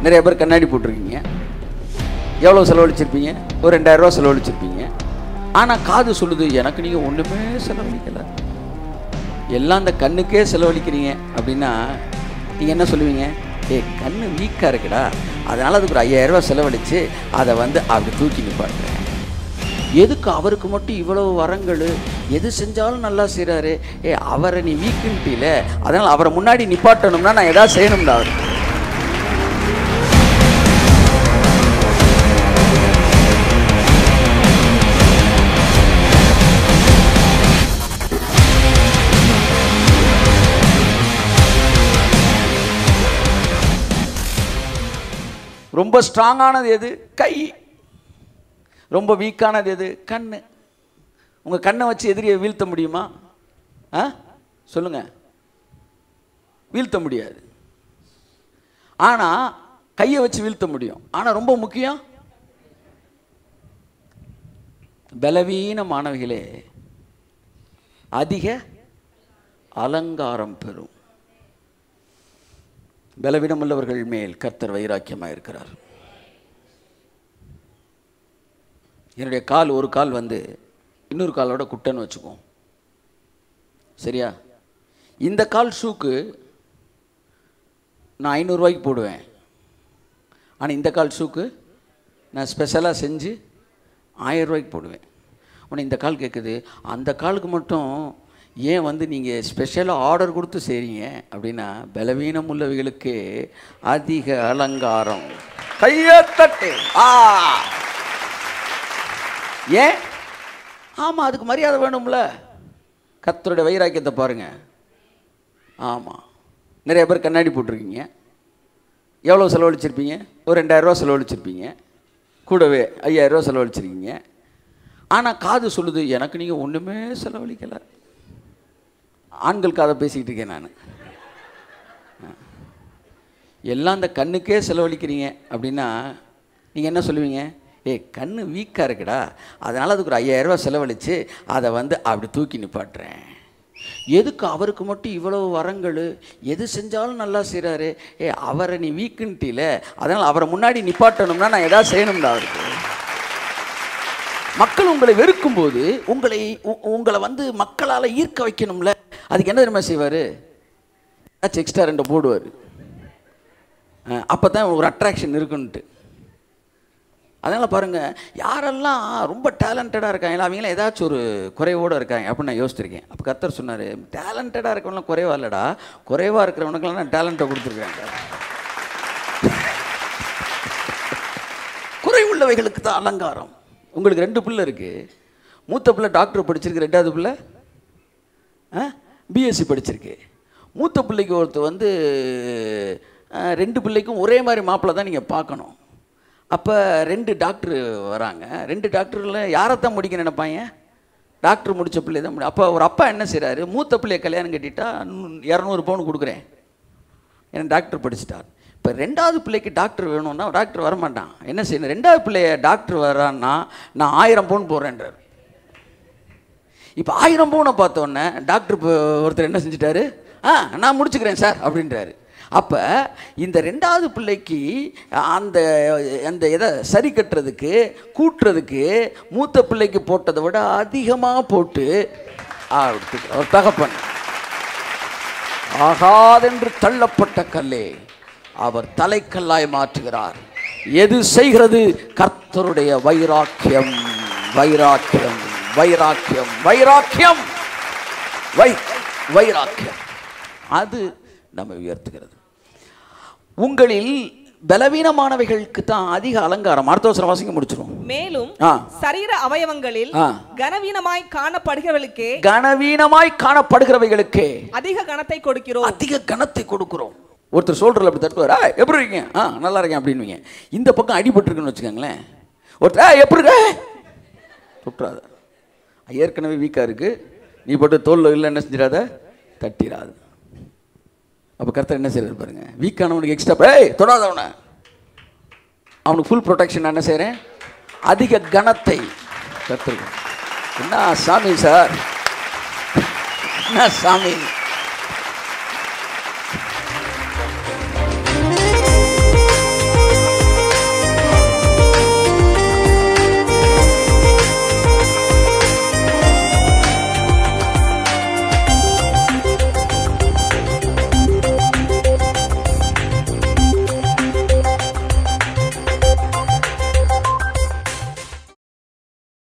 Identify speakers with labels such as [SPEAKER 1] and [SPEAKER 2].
[SPEAKER 1] நிறைய பேர் கண்ணாடி போட்டிருக்கீங்க எவ்வளோ செலவழிச்சிருப்பீங்க ஒரு ரெண்டாயிரம் ரூபா செலவழிச்சிருப்பீங்க ஆனால் காது சொல்லுது எனக்கு நீங்கள் ஒன்றுமே செலவழிக்கலை எல்லாம் அந்த கண்ணுக்கே செலவழிக்கிறீங்க அப்படின்னா நீங்கள் என்ன சொல்லுவீங்க ஏய் கண்ணு வீக்காக இருக்குடா அதனால் அதுக்கு ஒரு ஐயாயிரம் ரூபாய் செலவழித்து அதை வந்து அப்படி தூக்கி நிப்பாட்டுறேன் எதுக்கு அவருக்கு மட்டும் இவ்வளவு வரங்கள் எது செஞ்சாலும் நல்லா செய்கிறாரு ஏ அவரை நீ வீக்குன்ட்டில அதனால் அவரை முன்னாடி நிப்பாட்டணும்னா நான் எதாவது செய்யணும்டா அவருக்கு ரொம்ப ஸ்ட்ராங்கானது எது கை ரொம்ப வீக்கானது எது கண்ணு உங்கள் கண்ணை வச்சு எதிரியை வீழ்த்த முடியுமா ஆ சொல்லுங்க வீழ்த்த முடியாது ஆனால் கையை வச்சு வீழ்த்த முடியும் ஆனால் ரொம்ப முக்கியம் பலவீன மாணவிகளே அதிக அலங்காரம் பெறும் பலவீனமுள்ளவர்கள் மேல் கர்த்தர் வைராக்கியமாக இருக்கிறார் என்னுடைய கால் ஒரு கால் வந்து இன்னொரு காலோட குட்டைன்னு வச்சுக்குவோம் சரியா இந்த கால் ஷூக்கு நான் ஐநூறுரூவாய்க்கு போடுவேன் ஆனால் இந்த கால் ஷூக்கு நான் ஸ்பெஷலாக செஞ்சு ஆயிரம் ரூபாய்க்கு போடுவேன் உடனே இந்த கால் கேட்குது அந்த காலுக்கு மட்டும் ஏன் வந்து நீங்கள் ஸ்பெஷலாக ஆர்டர் கொடுத்து செய்கிறீங்க அப்படின்னா பலவீனம் உள்ளவைகளுக்கு அதிக அலங்காரம் கையை தட்டு ஆ ஏன் ஆமாம் அதுக்கு மரியாதை வேணும்ல கர்த்தருடைய வைராக்கியத்தை பாருங்க ஆமாம் நிறைய பேர் கண்ணாடி போட்டிருக்கீங்க எவ்வளோ செலவழிச்சிருப்பீங்க ஒரு ரெண்டாயிரரூவா செலவழிச்சிருப்பீங்க கூடவே ஐயாயிரரூவா செலவழிச்சிருக்கீங்க ஆனால் காது சொல்லுது எனக்கு நீங்கள் ஒன்றுமே செலவழிக்கலை ஆண்கள் காதை பேசிக்கிட்டு இருக்கேன் நான் எல்லாம் அந்த கண்ணுக்கே செலவழிக்கிறீங்க அப்படின்னா நீங்கள் என்ன சொல்லுவீங்க ஏய் கண்ணு வீக்காக இருக்குடா அதனால் அதுக்கு ஒரு ஐயாயிரம் ரூபாய் செலவழித்து அதை வந்து அப்படி தூக்கி நிப்பாட்டுறேன் எதுக்கு அவருக்கு மட்டும் இவ்வளவு வரங்கள் எது செஞ்சாலும் நல்லா செய்கிறாரு ஏ அவரை நீ வீக்குன்ட்டில அதனால் அவரை முன்னாடி நிப்பாட்டணும்னா நான் எதாவது செய்யணும்டா அவருக்கு மக்கள் உங்களை வெறுக்கும்போது உங்களை உ- உங்களை வந்து மக்களால் ஈர்க்க வைக்கணும்ல அதுக்கு என்ன தெரியுமா செய்வார் ஏதாச்சும் எக்ஸ்ட்ரா ரெண்டு போடுவார் அப்போ தான் ஒரு அட்ராக்ஷன் இருக்குன்ட்டு அதனால் பாருங்கள் யாரெல்லாம் ரொம்ப டேலண்டடாக இருக்காங்களோ அவங்களாம் ஏதாச்சும் ஒரு குறைவோடு இருக்காங்க அப்படின்னு நான் யோசிச்சிருக்கேன் அப்போ கர்த்தர் சொன்னார் டேலண்டடாக இருக்கவங்களாம் குறைவா இல்லைடா குறைவாக இருக்கிறவனுக்கெல்லாம் நான் டேலண்ட்டை கொடுத்துருக்கேன் குறைவுள்ளவைகளுக்கு தான் அலங்காரம் உங்களுக்கு ரெண்டு பிள்ளை இருக்குது மூத்த பிள்ளை டாக்டர் படிச்சிருக்கு ரெண்டாவது பிள்ளை பிஎஸ்சி படிச்சிருக்கு மூத்த பிள்ளைக்கு ஒருத்தர் வந்து அஹ், ரெண்டு பிள்ளைக்கும் ஒரே மாதிரி மாப்பிள்ளை தான் நீங்கள் பார்க்கணும் அப்போ ரெண்டு டாக்டர் வராங்க ரெண்டு டாக்டரில் யாரைத்தான் முடிக்க நினைப்பாங்க டாக்டர் முடித்த பிள்ளை தான் முடி அப்போ ஒரு அப்பா என்ன செய்கிறாரு மூத்த பிள்ளைய கல்யாணம் கட்டிட்டா இரநூறு பவுன் கொடுக்குறேன் ஏன்னா டாக்டர் படிச்சிட்டார் இப்போ ரெண்டாவது பிள்ளைக்கு டாக்டர் வேணும்னா டாக்டர் வரமாட்டான் என்ன செய்யணும் ரெண்டாவது பிள்ளைய டாக்டர் வரான்னா நான் ஆயிரம் பவுன் போடுறேன்றார் இப்போ ஆயிரம் பவுனை பார்த்தோன்னே டாக்டர் இப்போ ஒருத்தர் என்ன செஞ்சிட்டாரு ஆ நான் முடிச்சுக்கிறேன் சார் அப்படின்றாரு அப்போ இந்த ரெண்டாவது பிள்ளைக்கு அந்த அந்த இதை சரி கட்டுறதுக்கு கூட்டுறதுக்கு மூத்த பிள்ளைக்கு போட்டதை விட அதிகமாக போட்டு ஆ, ஒரு தகப்பன் ஆகாதென்று தள்ளப்பட்ட கல்லே அவர் தலைக்கல்லாய் மாற்றுகிறார் எது செய்கிறது கர்த்தருடைய வைராக்கியம் வைராக்கியம் வைராக்கியம் வைராக்கியம் வை வைராக்கியம் அது நம்ம உயர்த்துகிறது உங்களில் பலவீனமானவைகளுக்கு தான் அதிக அலங்காரம் அடுத்த வருஷம் வாசிக்க முடிச்சிடும்
[SPEAKER 2] மேலும்
[SPEAKER 1] ஆ.
[SPEAKER 2] சரீர அவயவங்களில்
[SPEAKER 1] ஆ.
[SPEAKER 2] கனவீனமாய் காணப்படுகிறவர்களுக்கே
[SPEAKER 1] கனவீனமாய் காணப்படுகிறவைகளுக்கே
[SPEAKER 2] அதிக கணத்தை கொடுக்கிறோம்
[SPEAKER 1] அதிக கனத்தை கொடுக்குறோம் ஒருத்தர் சொல்றல அப்படி தட்டுவார் "ஆ, எப்படி இருக்கீங்க ஆ நல்லா இருக்கேன் அப்படின்னுவீங்க இந்த பக்கம் அடிபட்டுருக்குன்னு வச்சுக்கோங்களேன் ஒருத்தர் "ஆ, எப்படி இருக்க தொட்டுறாத ஏற்கனவே வீக்காக இருக்கு நீ போட்டு தோல்ல இல்லை என்ன செஞ்சிடாத தட்டிடாது அப்போ கர்த்தர் என்ன செய்யறது பாருங்க வீக்கானவனுக்கு எக்ஸ்ட்ரா ஏய் தொடாத அவனை அவனுக்கு ஃபுல் ப்ரொடெக்ஷன் என்ன செய்கிறேன் அதிக கனத்தை கர்த்தருக்கு என்ன சாமி சார் என்ன சாமி